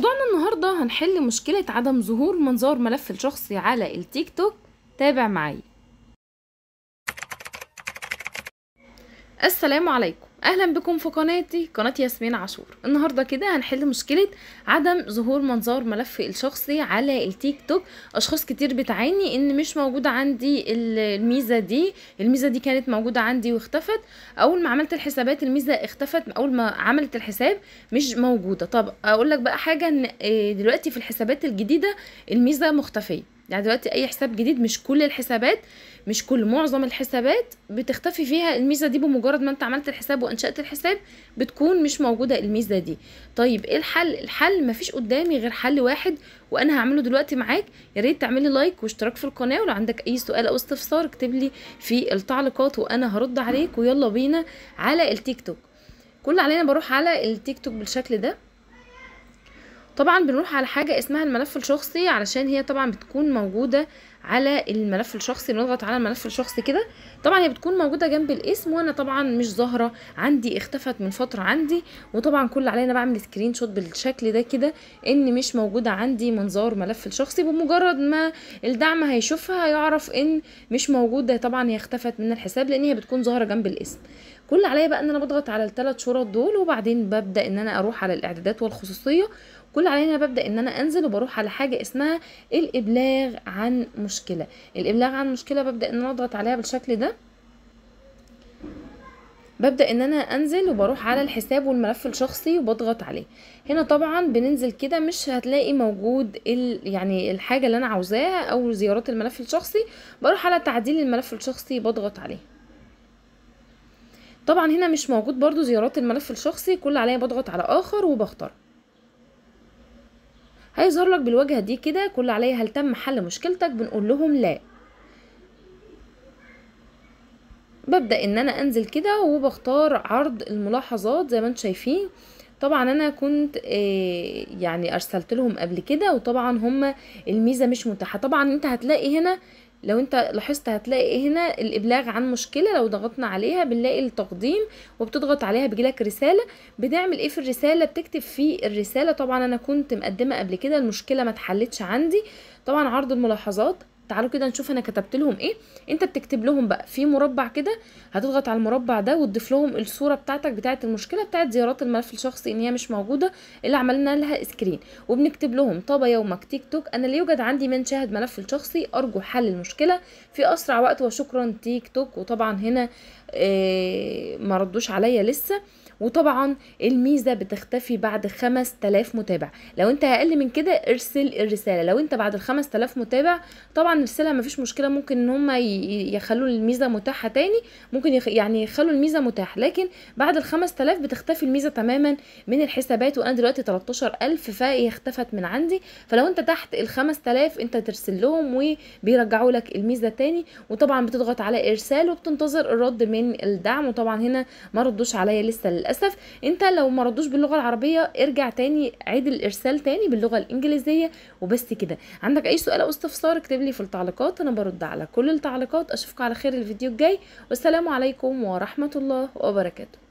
موضوعنا النهاردة هنحل مشكلة عدم ظهور منظار ملف الشخصي على التيك توك تابع معي السلام عليكم اهلا بكم في قناتي قناة ياسمين عاشور النهاردة كده هنحل مشكلة عدم ظهور منظار ملف الشخصي على التيك توك اشخاص كتير بتعاني ان مش موجودة عندي الميزة دي الميزة دي كانت موجودة عندي واختفت اول ما عملت الحسابات الميزة اختفت اول ما عملت الحساب مش موجودة طب اقول لك بقى حاجة ان دلوقتي في الحسابات الجديدة الميزة مختفية يعني دلوقتي اي حساب جديد مش كل الحسابات مش كل معظم الحسابات بتختفي فيها الميزه دي بمجرد ما انت عملت الحساب وانشات الحساب بتكون مش موجوده الميزه دي طيب ايه الحل الحل مفيش قدامي غير حل واحد وانا هعمله دلوقتي معاك يا ريت تعملي لايك واشتراك في القناه ولو عندك اي سؤال او استفسار اكتب لي في التعليقات وانا هرد عليك ويلا بينا على التيك توك كل علينا بروح على التيك توك بالشكل ده طبعا بنروح على حاجة اسمها الملف الشخصي علشان هي طبعا بتكون موجودة على الملف الشخصي بنضغط على الملف الشخصي كده طبعا هي بتكون موجودة جنب الاسم وانا طبعا مش ظاهرة عندي اختفت من فترة عندي وطبعا كل علينا بعمل سكرين شوت بالشكل ده كده ان مش موجودة عندي منظار ملف الشخصي بمجرد ما الدعم هيشوفها هيعرف ان مش موجودة طبعا هي اختفت من الحساب لان هي بتكون ظاهرة جنب الاسم كل عليا بقى ان انا بضغط على الثلاث شرط دول وبعدين ببدا ان انا اروح على الاعدادات والخصوصيه كل علينا ببدا ان انا انزل وبروح على حاجه اسمها الابلاغ عن مشكله الابلاغ عن مشكله ببدا ان انا اضغط عليها بالشكل ده ببدا ان انا انزل وبروح على الحساب والملف الشخصي وبضغط عليه هنا طبعا بننزل كده مش هتلاقي موجود ال يعني الحاجه اللي انا عاوزاها او زيارات الملف الشخصي بروح على تعديل الملف الشخصي بضغط عليه طبعا هنا مش موجود برضو زيارات الملف الشخصي كل عليا بضغط على اخر وبختار هيظهر لك بالواجهه دي كده كل عليا هل تم حل مشكلتك بنقول لهم لا ببدا ان انا انزل كده وبختار عرض الملاحظات زي ما انتم شايفين طبعا انا كنت آه يعني ارسلت لهم قبل كده وطبعا هم الميزه مش متاحه طبعا انت هتلاقي هنا لو انت لاحظت هتلاقي هنا الابلاغ عن مشكله لو ضغطنا عليها بنلاقي التقديم وبتضغط عليها بيجيلك رساله بنعمل ايه في الرساله بتكتب في الرساله طبعا انا كنت مقدمه قبل كده المشكله ما اتحلتش عندي طبعا عرض الملاحظات تعالوا كده نشوف انا كتبت لهم ايه انت بتكتب لهم بقى في مربع كده هتضغط على المربع ده وتضيف لهم الصوره بتاعتك بتاعه المشكله بتاعه زيارات الملف الشخصي ان هي مش موجوده اللي عملنا لها سكرين وبنكتب لهم طاب يومك تيك توك انا لا يوجد عندي من شاهد ملف الشخصي ارجو حل المشكله في اسرع وقت وشكرا تيك توك وطبعا هنا آه ما ردوش عليا لسه وطبعا الميزه بتختفي بعد 5000 متابع لو انت اقل من كده ارسل الرساله لو انت بعد ال 5000 متابع طبعا الرساله مفيش مشكله ممكن ان هم يخلوا الميزه متاحه تاني ممكن يخ... يعني يخلوا الميزه متاحه لكن بعد ال 5000 بتختفي الميزه تماما من الحسابات وانا دلوقتي 13000 فهي اختفت من عندي فلو انت تحت ال 5000 انت ترسل لهم وبيرجعوا لك الميزه تاني وطبعا بتضغط على ارسال وبتنتظر الرد من الدعم وطبعا هنا ما ردوش عليا لسه للاسف انت لو ما ردوش باللغه العربيه ارجع تاني عيد الارسال تاني باللغه الانجليزيه وبس كده عندك اي سؤال او استفسار اكتب لي في التعليقات انا برد على كل التعليقات اشوفكم على خير الفيديو الجاي والسلام عليكم ورحمه الله وبركاته